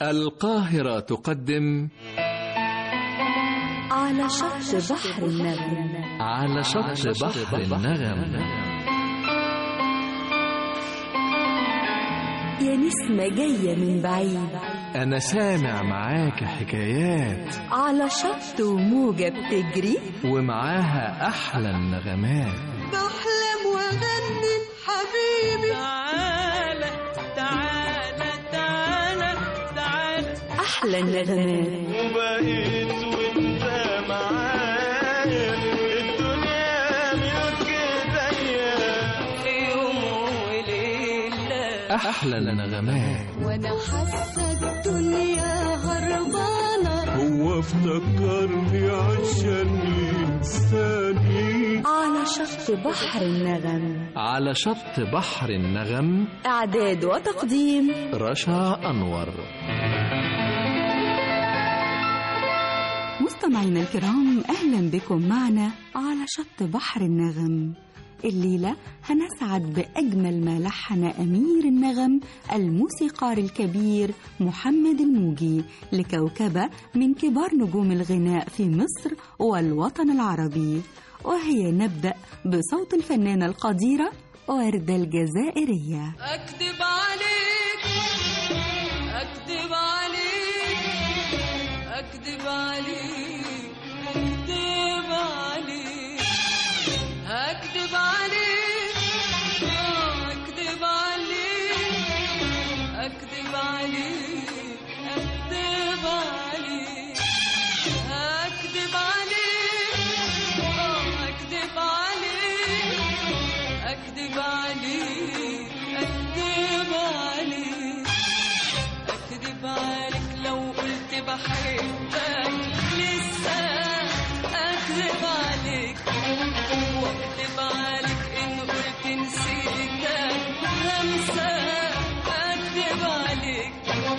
القاهرة تقدم على شط بحر النغم على شط بحر النغم يا نسمة جاية من بعيد أنا سامع معاك حكايات على شط وموجة بتجري ومعاها أحلى النغمات بحلم واغني حبيبي تعالى تعالى تعالى تعالى أحلى النغمات وبقيت وانت معايا الدنيا ملك ايديا في يوم وليلة أحلى النغمات وانا حاسه الدنيا هربانه هو افتكرني عشان ينساني على شط بحر النغم على شط بحر النغم إعداد وتقديم رشا أنور مستمعينا الكرام أهلا بكم معنا على شط بحر النغم الليلة هنسعد بأجمل ما لحن أمير النغم الموسيقار الكبير محمد الموجي لكوكبة من كبار نجوم الغناء في مصر والوطن العربي وهي نبدأ بصوت الفنانة القديرة وردة الجزائرية أكذب عليك أكذب عليك أكذب عليك أكذب عليك أكذب عليك آه، أكذب عليك أكذب عليك أكذب عليك أكذب عليك آه، أكذب عليك أكذب عليك أكذب عليك أكذب عليك لو قلت بحبك لسه أكذب عليك وأكذب عليك إن قلت نسيتك همسة أكذب عليك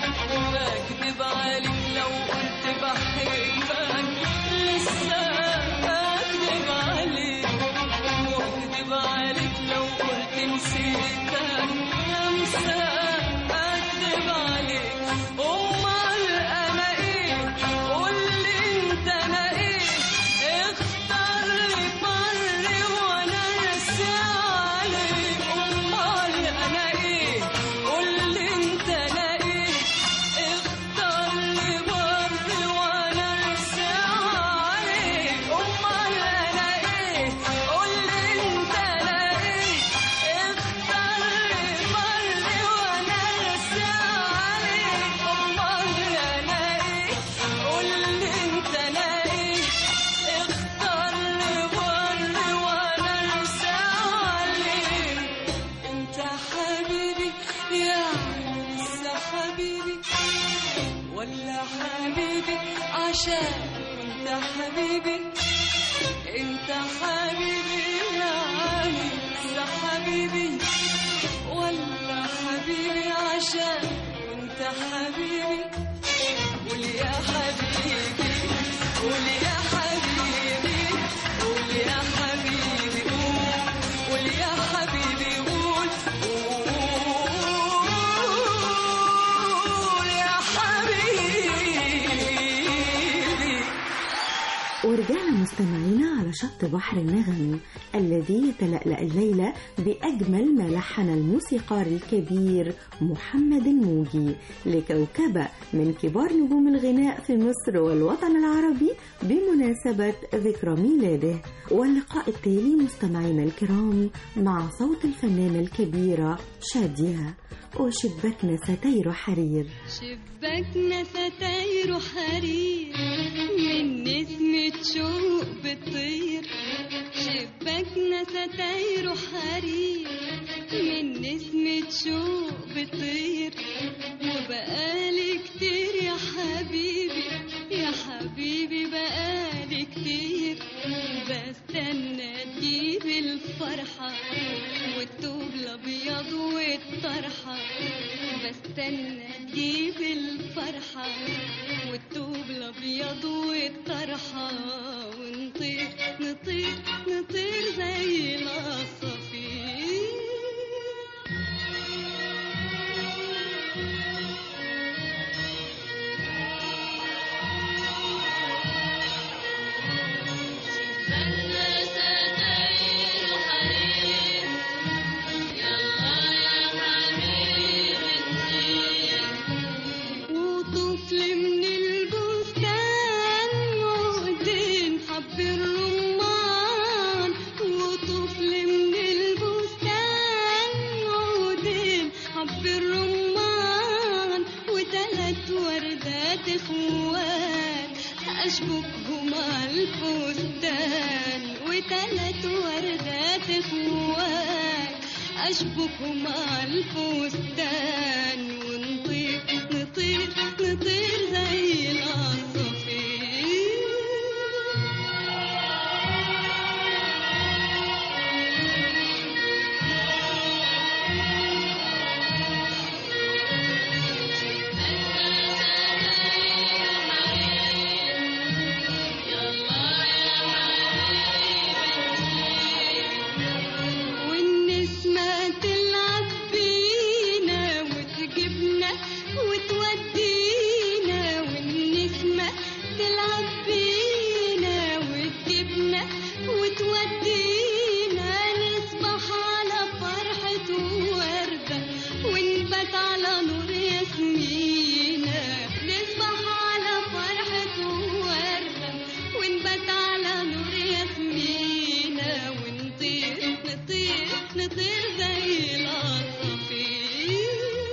أكذب عليك لو قلت بحبك لسه أكذب عليك واكذب عليك لو قلت نسيتك همسة اكذب عليك امال انا ايه قول لي انت انا ايه اختار لي بر وانا ارسى عليك امال انا ايه قول لي انت انا ايه اختار لي بر وانا ارسى عليك امال انا ايه قول لي انت انا ايه اختار لي بر وانا ارسى عليك امال انا ايه قول لي انت انا ايه اختار لي بر وانا ارسى عليك انت حبيبي يا لسه حبيبي ولا حبيبي عشان انت حبيبي انت حبيبي يعني لسه حبيبي ولا حبيبي عشان انت حبيبي قول يا حبيبي قول يا حبيبي قول يا حبيبي قول قول يا حبيبي قول قول يا حبيبي ورجعنا مستمعينا على شط بحر النغم الذي يتلألأ الليلة بأجمل ما لحن الموسيقار الكبير محمد الموجي لكوكبة من كبار نجوم الغناء في مصر والوطن العربي بمناسبة ذكرى ميلاده واللقاء التالي مستمعينا الكرام مع صوت الفنانة الكبيرة شادية وشباكنا ستير حرير شباكنا ستاير حرير من نسمة شوق بتطير شباكنا ستاير حرير من نسمة شوق بتطير وبقالي كتير يا حبيبي يا حبيبي بقالي كتير بستنى تجيب الفرحة والثوب الأبيض والطرحة بستنى تجيب الفرحة والثوب الأبيض والطرحة ونطير نطير نطير زي العصافير وردات اخوان اشبكهم على الفستان وتلات وردات اخوان اشبكهم على الفستان ونطير نطير نطير زي العصافير والنسمة تلعب بينا وتجيبنا وتودينا والنسمة تلعب بينا وتجيبنا وتودينا نصبح على فرحة وردة ونبات على نور ياسمينة نصبح على فرحة وردة ونبات على نور ياسمينة ونطير نطير نطير زي العصافير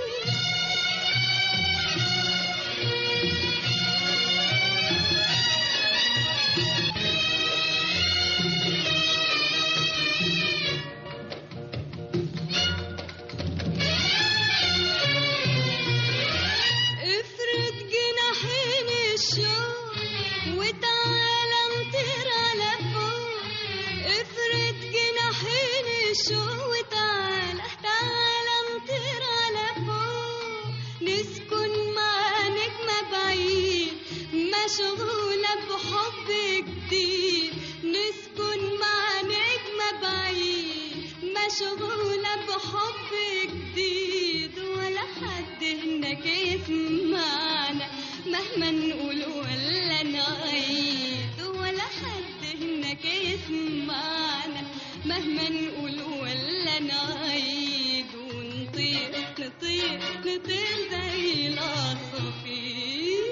افرد جناحين الشوق وتعالى نطير على فوق افرد جناحين الشوق وتعالى تعالى نطير على فوق نسكن مع نجمة بعيد مشغولة بحب جديد نسكن مع نجمة بعيد مشغولة بحب جديد ولا حد هناك يسمعنا مهما نقول ولا نعيد ولا حد هناك يسمعنا مهما نقول ولا نعيد ونطير نطير نطير زي العصافير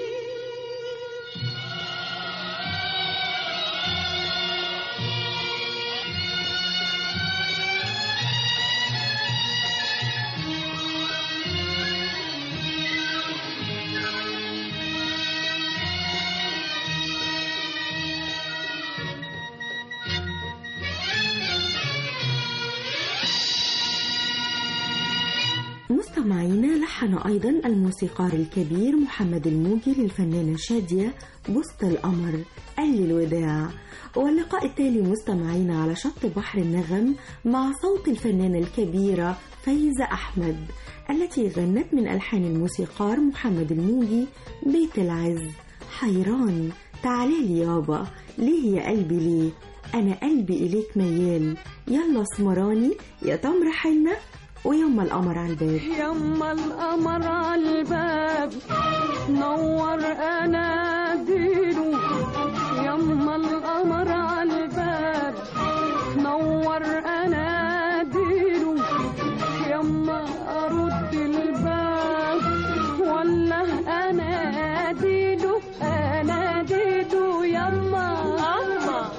مستمعينا لحن أيضا الموسيقار الكبير محمد الموجي للفنانة شادية بسط القمر قال الوداع واللقاء التالي مستمعينا على شط بحر النغم مع صوت الفنانة الكبيرة فايزة أحمد التي غنت من ألحان الموسيقار محمد الموجي بيت العز حيران تعالي لي يابا ليه يا قلبي ليه أنا قلبي إليك ميال يلا اسمراني يا تمر حنة ويما القمر على الباب يما القمر على الباب نور اناديله يما القمر على الباب نور اناديله يما ارد الباب ولا اناديله اناديله يما يما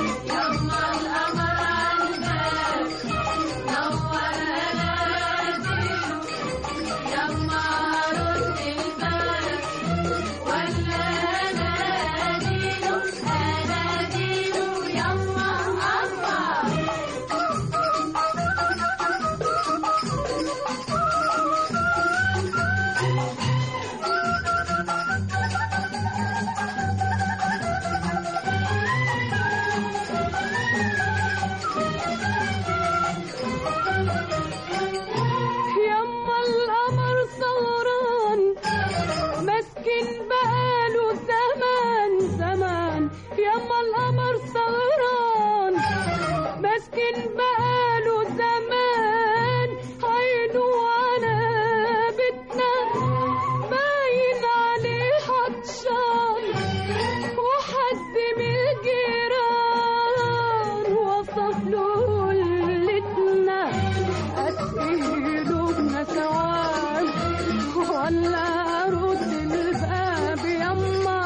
يما القمر سهران مسكن بقاله زمان زمان يما القمر سهران مسكن بقاله زمان عينه على بيتنا باين عليه عطشان وحد من الجيران وصف له ليلتنا أسئله نسوان ولا أرد الباب يما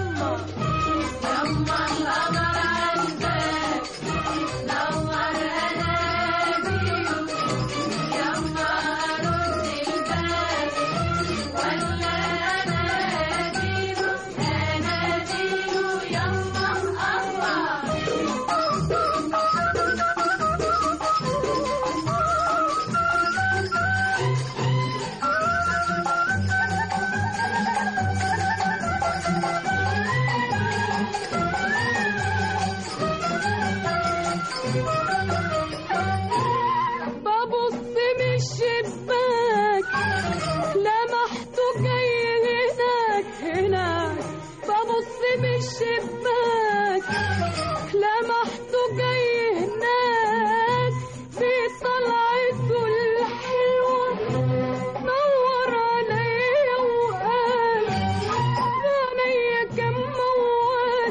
يما يما القمر عندك نور الشباك لمحته جاي هناك في طلعته الحلوة نور عليا وقال عينيا كم موال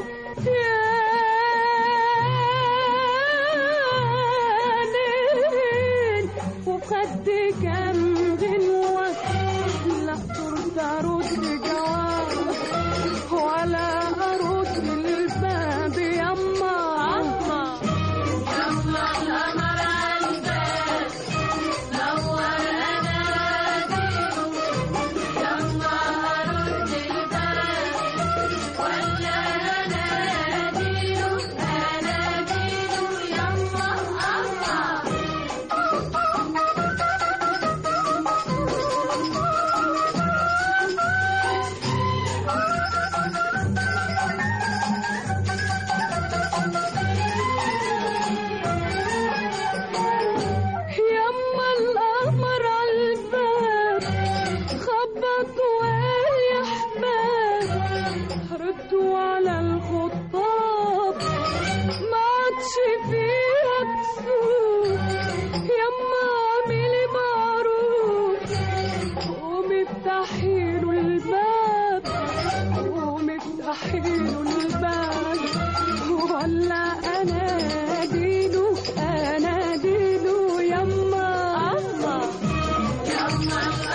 يا ليل وخدي كم غنوة لا ترد أرد جواب ولا أرد الباب يما يما القمر عالباب خبط وقال يا احباب ردوا على الخطاب ما عادش فيها كسوف يما اعملي معروف قومي افتحي له الباب قومي افتحي له الباب ولا اناديله اناديله يما يما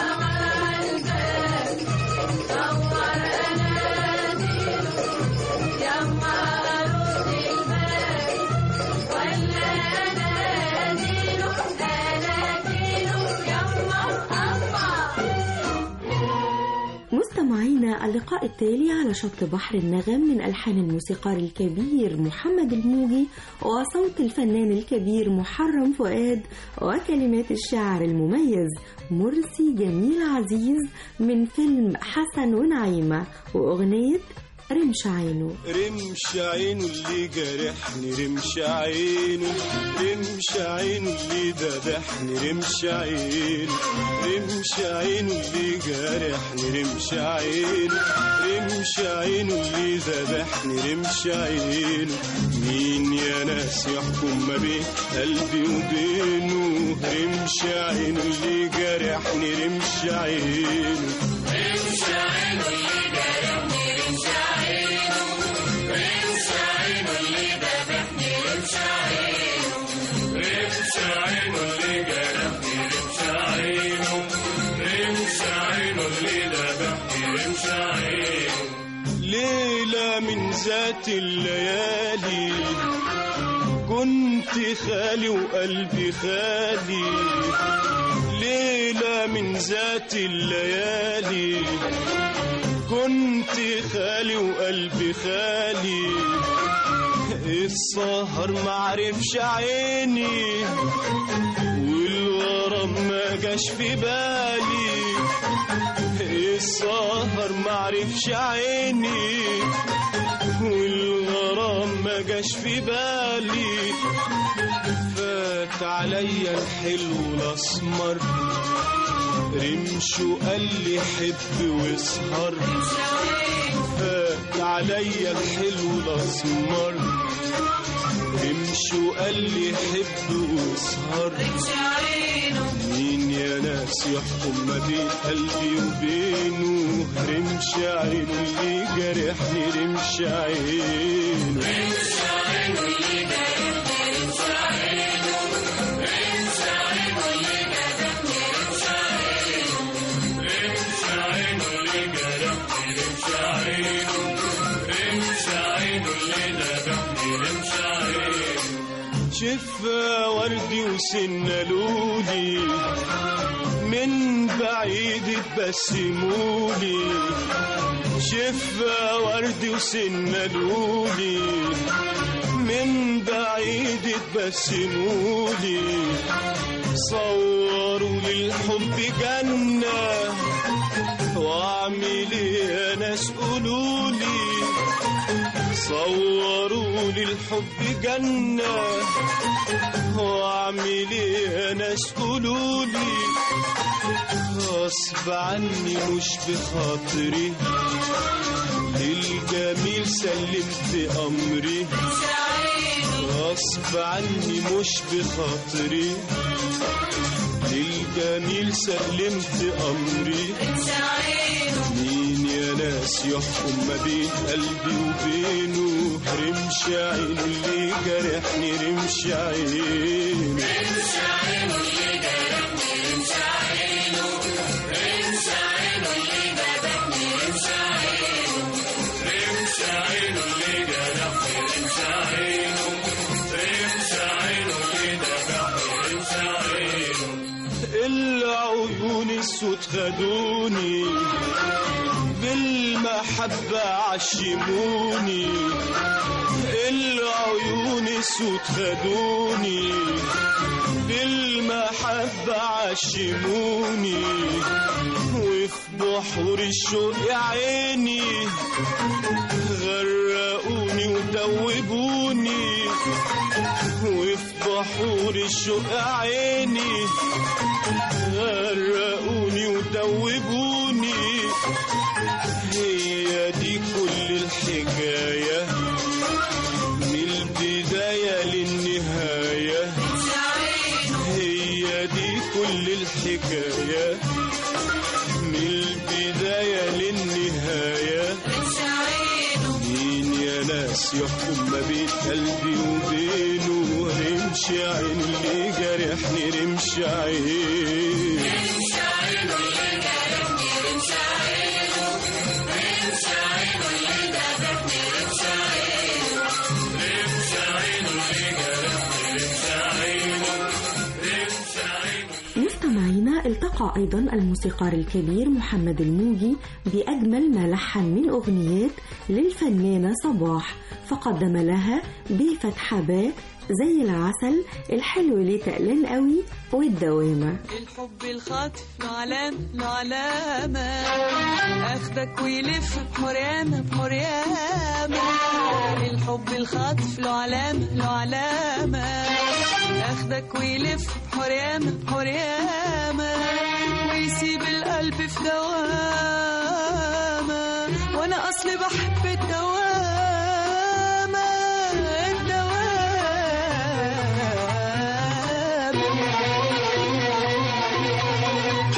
مستمعينا اللقاء التالي على شط بحر النغم من ألحان الموسيقار الكبير محمد الموجي وصوت الفنان الكبير محرم فؤاد وكلمات الشاعر المميز مرسي جميل عزيز من فيلم حسن ونعيمة وأغنية رمش عينه رمش عينه اللي جرحني رمش عينه رمش عينه اللي ذبحني رمش عينه رمش عينه اللي جرحني رمش عينه رمش عينه اللي ذبحني رمش عينه مين يا ناس يحكم ما بين قلبي وبينه رمش عينه اللي جرحني رمش عينه ليلة من ذات الليالي كنت خالي وقلبي خالي ليلة من ذات الليالي كنت خالي وقلبي خالي السهر معرفش عيني والغرام ما جاش في بالي السهر معرفش عيني والغرام ما جاش في بالي فات عليا الحلو الاسمر رمش وقال لي حب واسهر فات عليا الحلو الاسمر رمش وقال لي حب واسهر مين يا ناس يحكم ما بين قلبي وبينه رمش عينه اللي جرحني رمش عينه شفا وردي وسنة لولي من بعيد تبسمولي شفا وردي وسنة لولي من بعيد تبسمولي صوروا للحب جنة واعمل ايه يا ناس قولولي صوروا للحب جنة واعمل ايه يا ناس قولولي غصب عني مش بخاطري للجميل سلمت أمري غصب عني مش بخاطري للجميل سلمت أمري مين يا ناس يحكم ما بين قلبي وبينه رمش عينه اللي جرحني رمش عينه العيون السود خدوني بالمحبة عشموني العيون السود خدوني بالمحبة عشموني وفي بحور الشوق يا عيني غرقوني ودوبوني وفي بحور الشوق يا عيني غرقوني ودوبوني هي دي كل الحكاية من البداية للنهاية هي دي كل الحكاية من البداية للنهاية مين يا ناس يحكم ما بين قلبي وبينه رمش عين اللي جرحني رمش عين مستمعينا التقى أيضا الموسيقار الكبير محمد الموجي بأجمل ما لحن من أغنيات للفنانة صباح فقدم لها بفتح باء زي العسل الحلو ليه تقلان قوي والدوامة الحب الخاطف له علامة له علامة اخدك ويلف بحريامة بحريامة الحب الخاطف له علامة له علامة اخدك ويلف بحريامة بحريامة ويسيب القلب في دوامة وانا اصلي بحب الدوامة الدوامة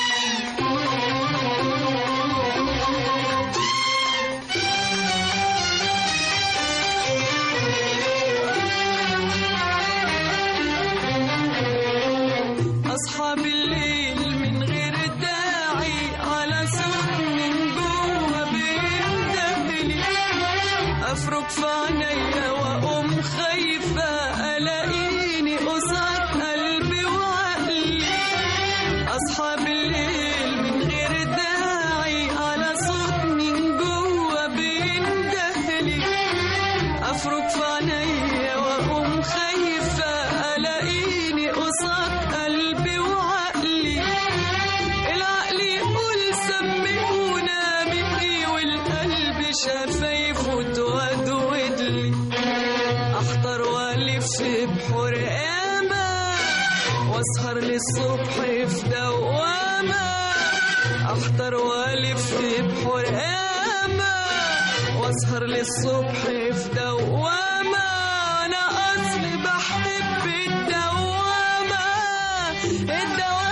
أصحى بالليل من غير داعي على صوت من جوه بيندهلي أفرك في عينيا وأقوم خايفة ألاقيني قصاد قلبي وعقلي أصحى بالليل من غير داعي على صوت من جوه بيندهلي أفرك في عينيا وأقوم خايفة ألاقيني قصاد قلبي وعقلي العقل يقول سمعونا مني والقلب شفايفه تودود لي أحضر وألف بحرقامة وأسهر للصبح في دوامة أحضر وألف بحرقامة وأسهر للصبح في دوامة أنا أصلي بحب الدوامة الدوامة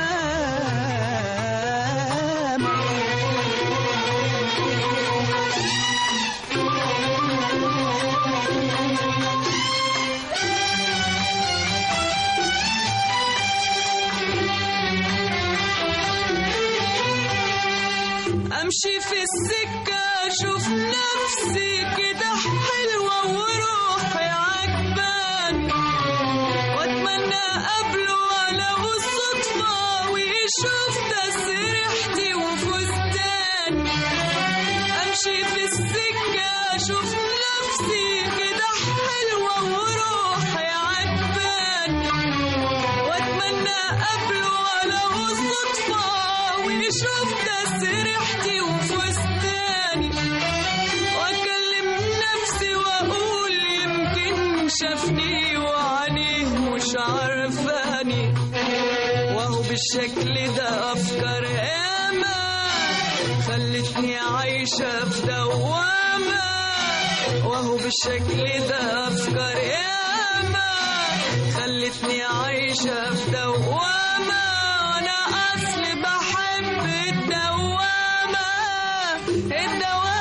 امشي في السكه اشوف نفسي كده حلوه وروحي عجباني واتمنى قبله ولو الصدفه ويشوف تسريحتي وفستاني امشي في السكه اشوف نفسي كده حلوه وروحي عجباني واتمنى قبله ولو صدفة ويشوف تسريحتي وفستاني واكلم نفسي واقول يمكن شافني وعينيه مش عارفاني وهو بالشكل ده افكار ياما خلت خلتني عايشة في دوامة وهو بالشكل ده أفكار ياما خلتني عايشة في دوامة وأنا أصلي بحب الدوامة الدوامة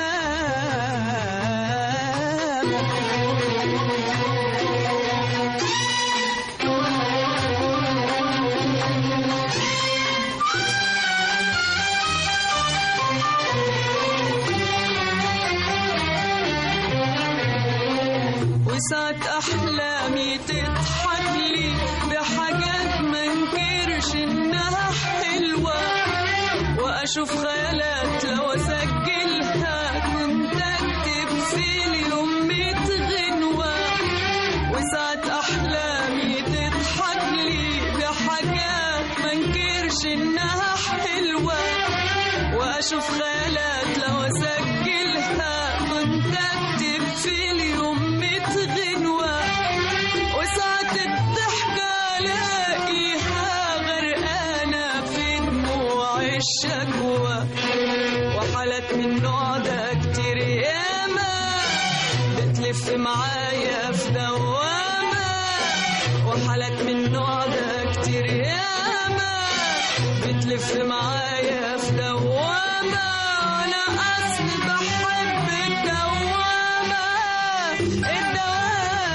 وساعة أحلامي تضحك لي بحاجات ما انكرش إنها حلوة وأشوف خيالات لو أسجلها كنت أكتب في اليوم ميت غنوة وساعة أحلامي تضحك لي بحاجات ما انكرش إنها حلوة وأشوف خيالات لو أسجلها كنت أكتب في اليوم ميت غنوة وساعة الضحكة ألاقيها غرقانة في دموع الشكوى وحالات من النوع ده كتير ياما بتلف معايا في دوامة وحالات من النوع ده كتير ياما بتلف معايا في دوامة أنا أصلي بحب الدوامة الدوامة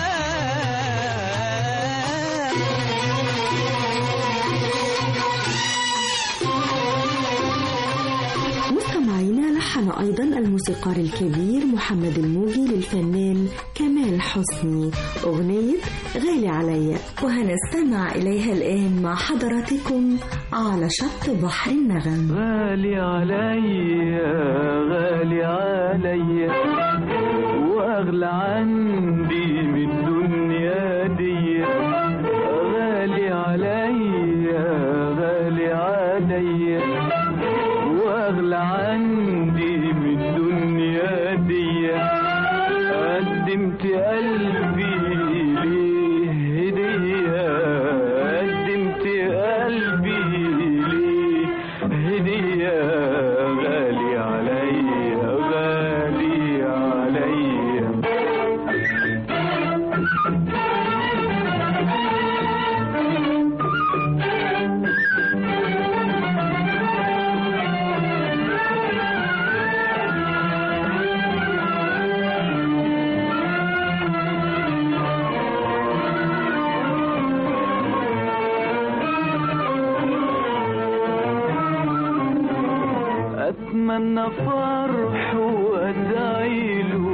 مستمعينا لحن أيضا الموسيقار الكبير محمد الموجي للفنان كمال حسني أغنية غالي عليا وهنستمع إليها الآن مع حضراتكم على شط بحر النغم غالي عليا غالي عليا واغلى عندي من الدنيا دي غالي عليا غالي عليا واغلى عندي من الدنيا دي قدمت قلبي ليه هدية قدمت قلبي ليه هدية غالي عليا غالي عليا أتمنى فرح وأدعي له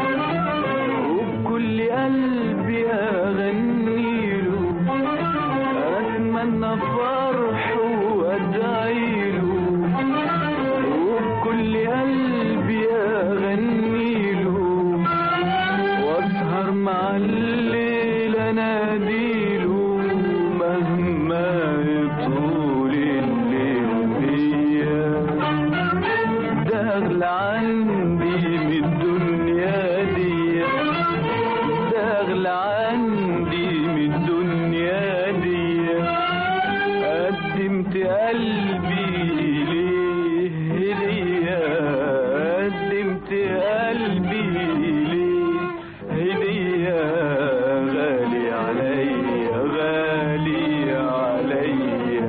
وبكل قلبي أغني له أتمنى فرح وأدعي له وبكل قلبي أغني له وأسهر مع الليل أناديله مهما يطول الليل بيا ده أغلى عندي من الدنيا دي ده أغلى عندي من الدنيا دي قدمت قلبي ليه هدية قدمت قلبي ليه هدية غالي عليا غالي عليا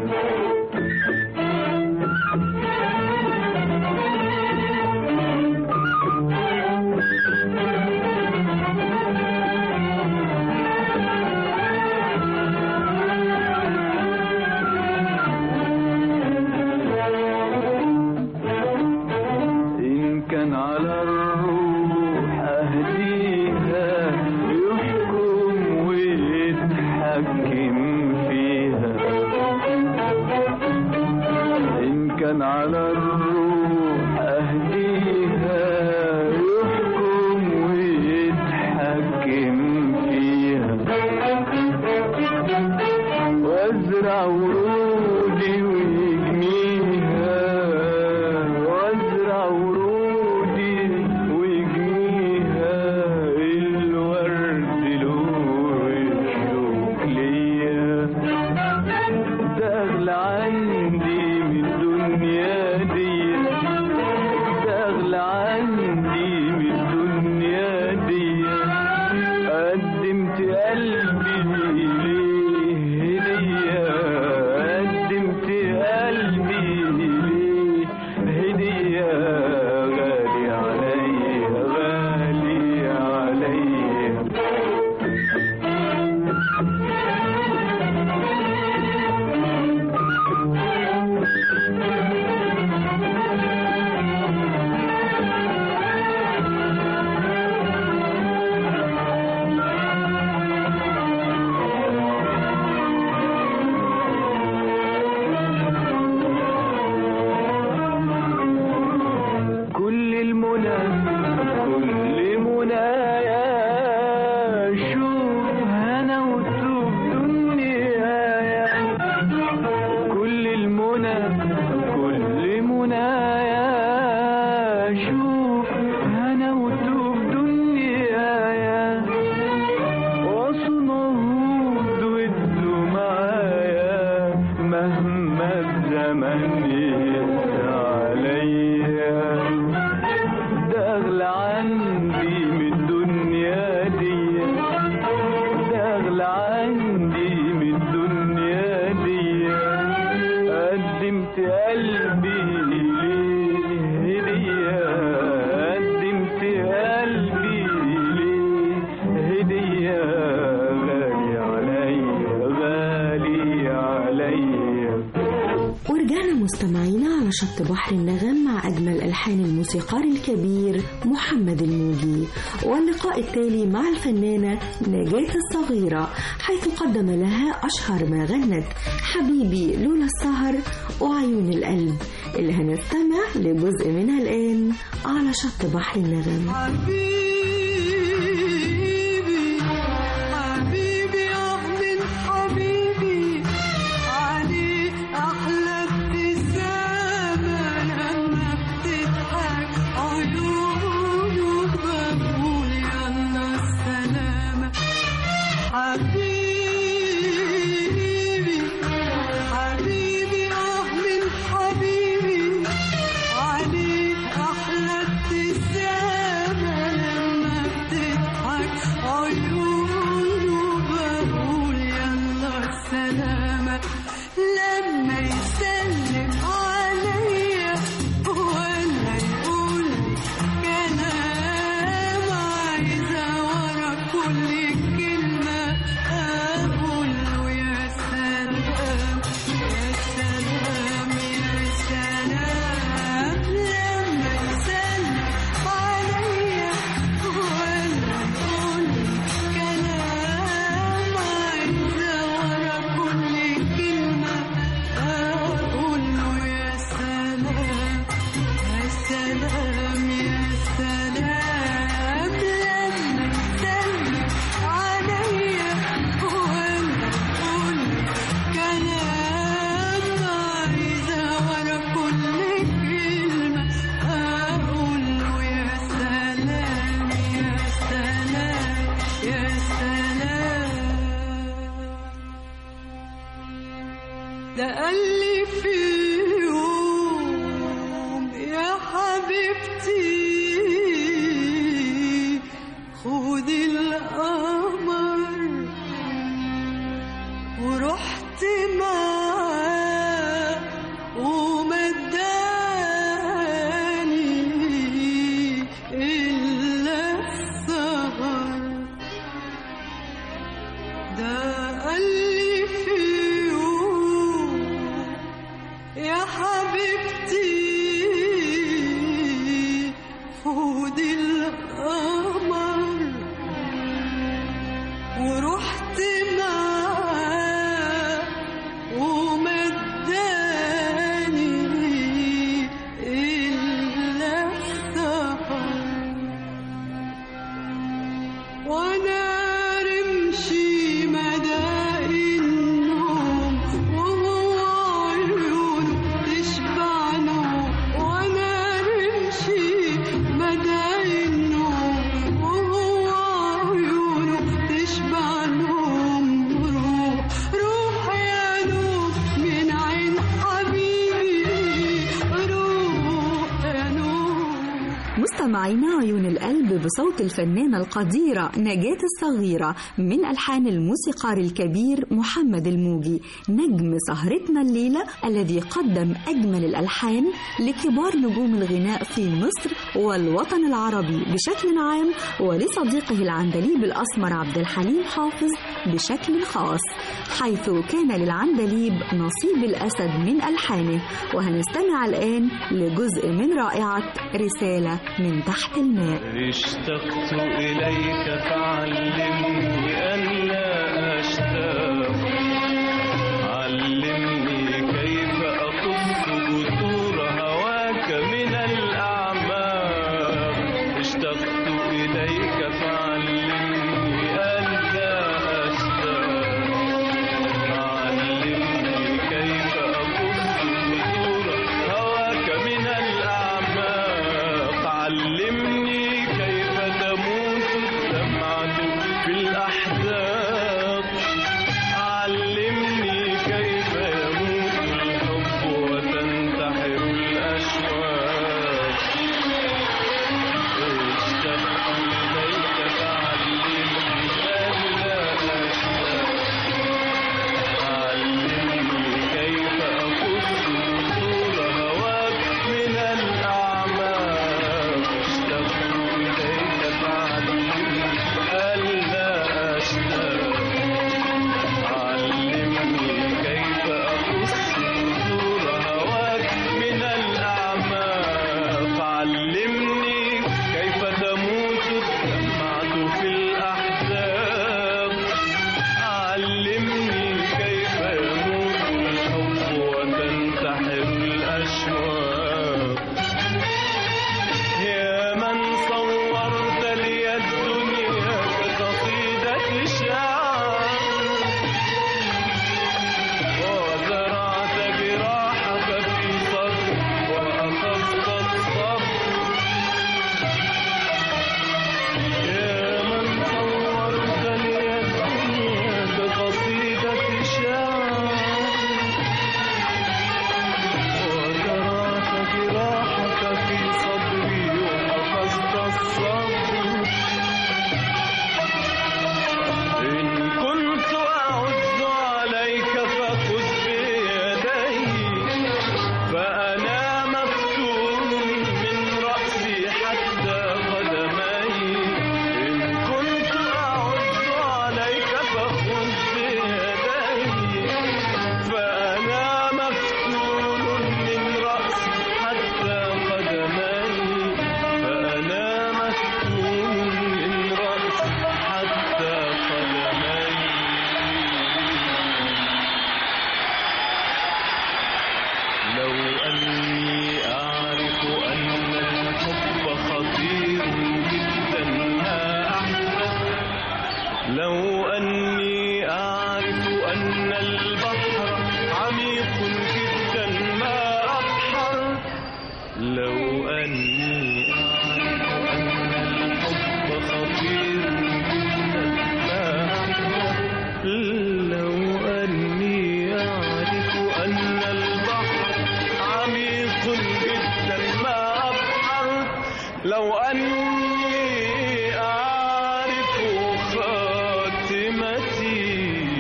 منى كل منايا شوف هنا وتوب دنيايا كل المنى كل منايا شوف هنا وتوب دنيايا وصنهود ودوا معايا مهما الزمن يقسى عليا ده اغلى عندي من الدنيا دي ده اغلى عندي من الدنيا دي قدمت قلبي ليه هدية قدمت قلبي ليه هدية غالي عليا غالي عليا ورجعنا مستمعينا على شط بحر النغم مع أجمل ألحان الموسيقار الكبير محمد الموجي واللقاء التالي مع الفنانة نجاة الصغيرة حيث قدم لها أشهر ما غنت حبيبي لولا السهر وعيون القلب اللي هنستمع لجزء منها الآن على شط بحر النغم حبيبي حبيبي أحمد حبيبي عليك أحلى ابتسامة لما بتضحك عيونه بقول يلا السلامة حبيبي حبيبي أحمد حبيبي عليك أحلى ابتسامة لما بتضحك عيونه بقول يلا السلامة لما يسلم عليا ولا يقول كلام عايزة ورا كل كلمة أقول له يا سلام يا سلام يا سلام لما يسلم عليا ولا يقول كلام عايزة ورا كل كلمة أقول له يا سلام يا سلام يا سلام لما يسلم عليا ولا يقول كلام عايزة ورا كل كلمة أقول له يا سلام يا سلام يا سلام ده قال لي في يوم يا حبيبتي خدي القمر ورحت معاه ومداني إلا السهر ده قال لي في يوم يا حبيبتي خدي القمر ورحت معاه ومداني إلا السهر وانا رمشي مدى النوم وهو عيونه تشبع نوم وانا رمشي مدى النوم وهو عيونه تشبع نوم روح روح يا نوم من عين حبيبي روح يا نوم مستمعينا عيون القلب بصوت الفنانة القديرة نجاة الصغيرة من ألحان الموسيقار الكبير محمد الموجي نجم سهرتنا الليلة الذي قدم أجمل الألحان لكبار نجوم الغناء في مصر والوطن العربي بشكل عام ولصديقه العندليب الأسمر عبد الحليم حافظ بشكل خاص حيث كان للعندليب نصيب الأسد من ألحانه وهنستمع الآن لجزء من رائعة رسالة من تحت الماء اشتقت إليك فعلمني ألا أشتاق علمني كيف أقص جسور هواك من الأعماق لو أني أعرف خاتمتي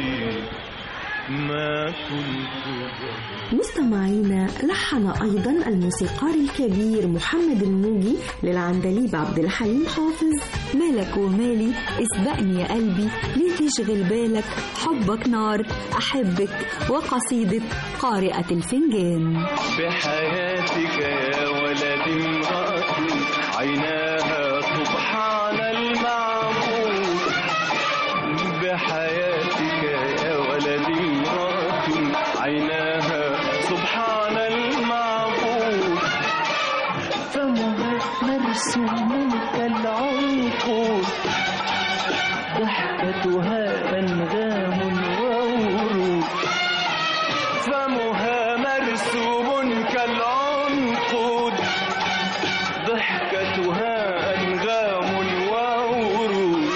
ما كنت مستمعينا لحن أيضا الموسيقار الكبير محمد الموجي للعندليب عبد الحليم حافظ مالك ومالي اسبقني يا قلبي ليه تشغل بالك حبك نار أحبك وقصيدة قارئة الفنجان بحياتك يا ولد امرأة عيناها سبحان المعبود بحياتك يا ولد امرأة عيناها سبحان المعبود فمها مرسوم كالعنقود ضحكتها أنغام وورود فمها مرسوم كالعنقود ضحكتها أنغام وورود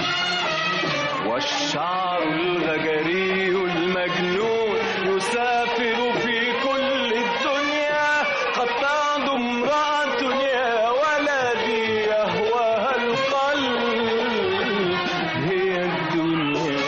والشعر الغجري المجنون يسافر في كل الدنيا قد تعد امرأة يا ولدي يهواها القلب هي الدنيا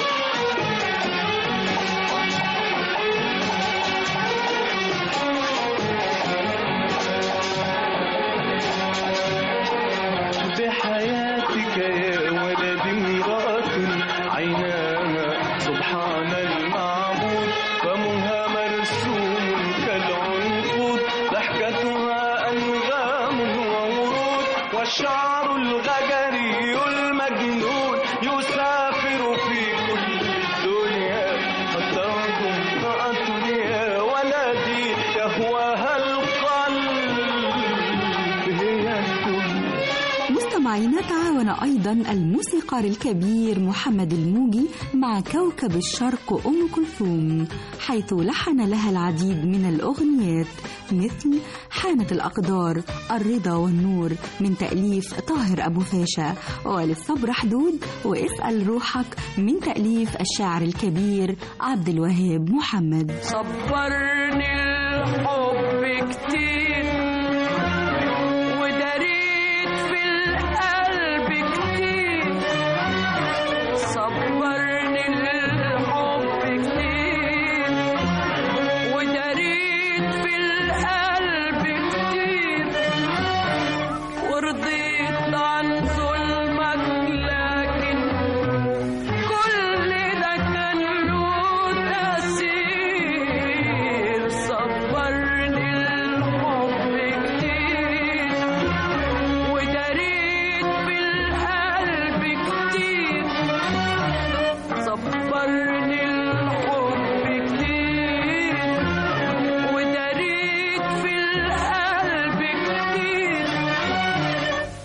بحياتك يا ولد امرأة عيناها سبحان المعبود فمها مرسوم كالعنقود ضحكتها أنغام وورود والشعر الغجري المجنون يسافر في كل الدنيا قد ترجو امرأة يا ولدي يهواها القلب هي الدنيا مستمعينا تعاون أيضا الموسيقار الكبير محمد الموجي مع كوكب الشرق أم كلثوم حيث لحن لها العديد من الأغنيات مثل حانت الأقدار الرضا والنور من تأليف طاهر أبو فاشا وللصبر حدود واسأل روحك من تأليف الشاعر الكبير عبد الوهاب محمد صبرني الحب كتير وداريت في القلب كتير صبرني الحب كتير وداريت في القلب كتير ورضيت عن ظلمك لكن كل ده كان له تأثير صبرني الحب كتير وداريت في القلب كتير صبرني الحب كتير وداريت في القلب كتير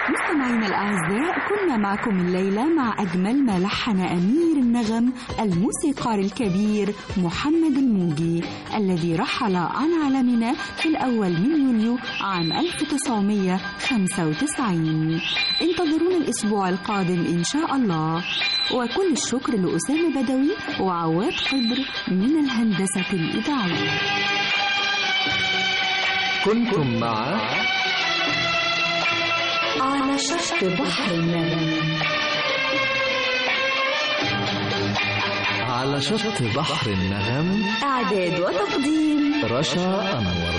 مستمعينا الأعزاء كنا معكم الليلة مع أجمل ما لحن أمير النغم الموسيقار الكبير محمد الموجي الذي رحل عن عالمنا في الأول من يوليو عام 1995 انتظرونا الأسبوع القادم إن شاء الله وكل الشكر لأسامة بدوي وعواد قدر من الهندسة الإذاعية كنتم مع على شط بحر النغم على شط بحر النغم إعداد وتقديم رشا أنور